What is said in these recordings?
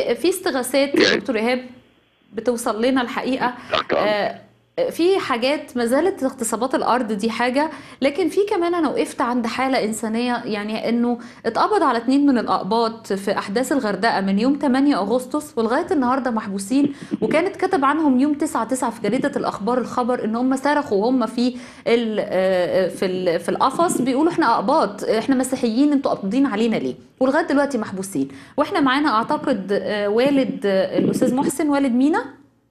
في استغاثات يا يعني- دكتور ايهاب بتوصل لنا الحقيقه تحت أمرك. آه، في حاجات ما زالت اغتصابات الارض دي حاجه لكن في كمان انا وقفت عند حاله انسانيه يعني انه اتقبض على اتنين من الاقباط في احداث الغردقه من يوم 8 اغسطس ولغايه النهارده محبوسين وكانت كتب عنهم يوم 9 9 في جريده الاخبار الخبر ان هم صرخوا وهم في ال آه، في ال في القفص بيقولوا احنا اقباط احنا مسيحيين انتوا قابضين علينا ليه ولغايه دلوقتي محبوسين واحنا معانا اعتقد آه، والد آه، الاستاذ محسن والد مينا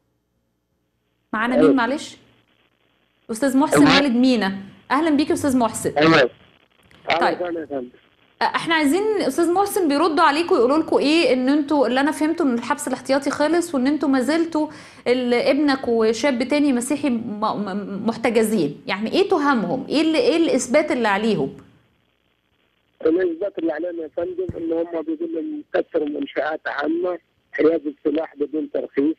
معانا مين معلش استاذ محسن أيوة. والد مينا اهلا بيك يا استاذ محسن ايوه طيب. أهلا يا فندم. احنا عايزين استاذ محسن بيردوا عليكم يقولوا لكم ايه ان انتوا اللي انا فهمته ان الحبس الاحتياطي خلص وان انتوا ما زلتوا ال- ابنك وشاب تاني مسيحي م- م- محتجزين يعني ايه تهمهم ايه اللي ايه الاثبات اللي عليهم الاثبات اللي علينا يا فندم ان هم بيقولوا مكسر منشات عامه حيازه سلاح بدون ترخيص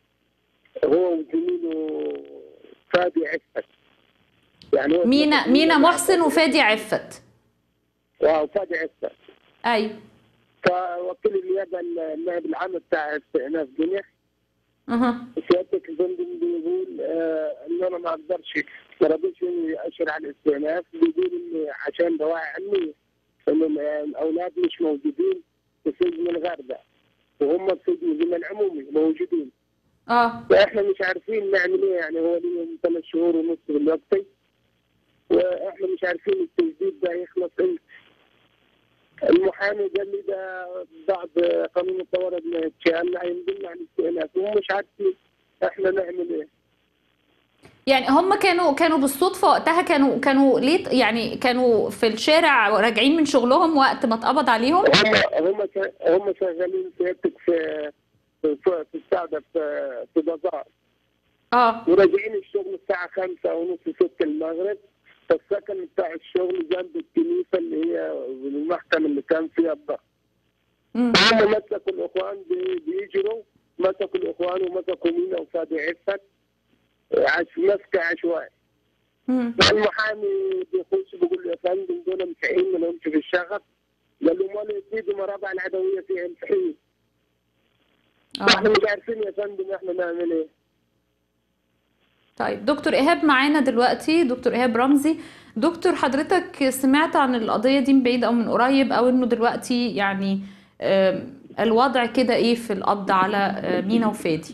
هو وزميله فادي عفت يعني هو مينا مينا محسن وفادي عفت واو فادي عفت ايوه فوكيل النيابه النائب العام بتاع استئناف جنح اها سيادتك الفندم بيقول آه ان انا ما اقدرش ما رضيتش اني اشر على الاستئناف بيقول اني عشان دواعي علميه ان ال- الاولاد مش موجودين في سجن الغردقه وهم في سجن الزمن العمومي موجودين اه فاحنا مش عارفين نعمل ايه يعني هو ليهم ثلاث شهور ونص دلوقتي واحنا مش عارفين التجديد ده يخلص امتى المحامي قال لي ده بعد قانون الطوارئ ما يتشال هينزل عن الاستئناف وهم مش عارفين احنا نعمل ايه يعني هم كانوا كانوا بالصدفه وقتها كانوا كانوا ليه يعني كانوا في الشارع راجعين من شغلهم وقت ما اتقبض عليهم هم هم شا- هم شغالين سيادتك في في في السعودة في في بازار اه وراجعين الشغل الساعة خمسة ونص ست المغرب فالسكن بتاع الشغل جنب الكنيسة اللي هي المحكمة اللي كان فيها الضغط مم. هم مسكوا الإخوان بي- بيجروا مسكوا الإخوان ومسكوا مينا وفادي عفت عش مسكة عشوائي مم. المحامي بيخش بيقول له يا فندم دول مسيحيين ما لهمش في الشغف قال له امال يزيدوا مرابع العدوية فيها مسيحيين احنا اه مش عارفين يا فندم احنا نعمل ايه طيب دكتور ايهاب معانا دلوقتي دكتور ايهاب رمزي دكتور حضرتك سمعت عن القضيه دي من بعيد او من قريب او انه دلوقتي يعني آم، الوضع كده ايه في القبض على آه، مينا وفادي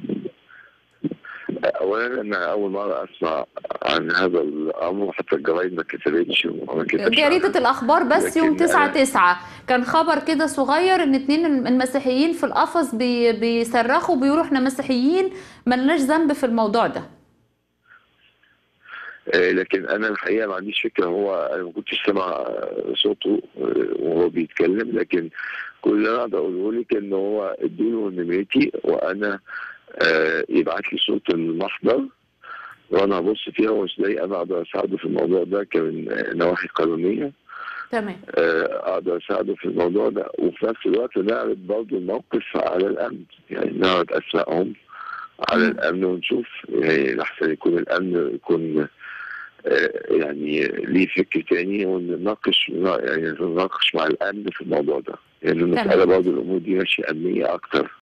اولا انا اول مره اسمع عن هذا الامر حتى الجرايد ما كتبتش وما كتبتش جريدة الأخبار بس يوم لكن 9 أنا- 9 كان خبر كده صغير إن اتنين المسيحيين في القفص بي بيصرخوا بيقولوا إحنا مسيحيين ملناش ذنب في الموضوع ده آه، لكن انا الحقيقه ما عنديش فكره هو انا ما كنتش سامع آه، صوته آه، وهو بيتكلم لكن كل اللي انا اقدر اقوله لك ان هو اديله نمرتي وانا آه، يبعت لي صوت المحضر وانا هبص فيها وازاي انا اقدر اساعده في الموضوع ده كنواحي قانونيه تمام آه، اقدر اساعده في الموضوع ده وفي نفس الوقت نعرض برضه الموقف على الامن يعني نعرض اسمائهم على مم. الامن ونشوف يعني لحسن يكون الامن يكون آه، يعني ليه فكر تاني ونناقش يعني نناقش مع الامن في الموضوع ده يعني المساله برضه الامور دي ماشيه امنيه اكتر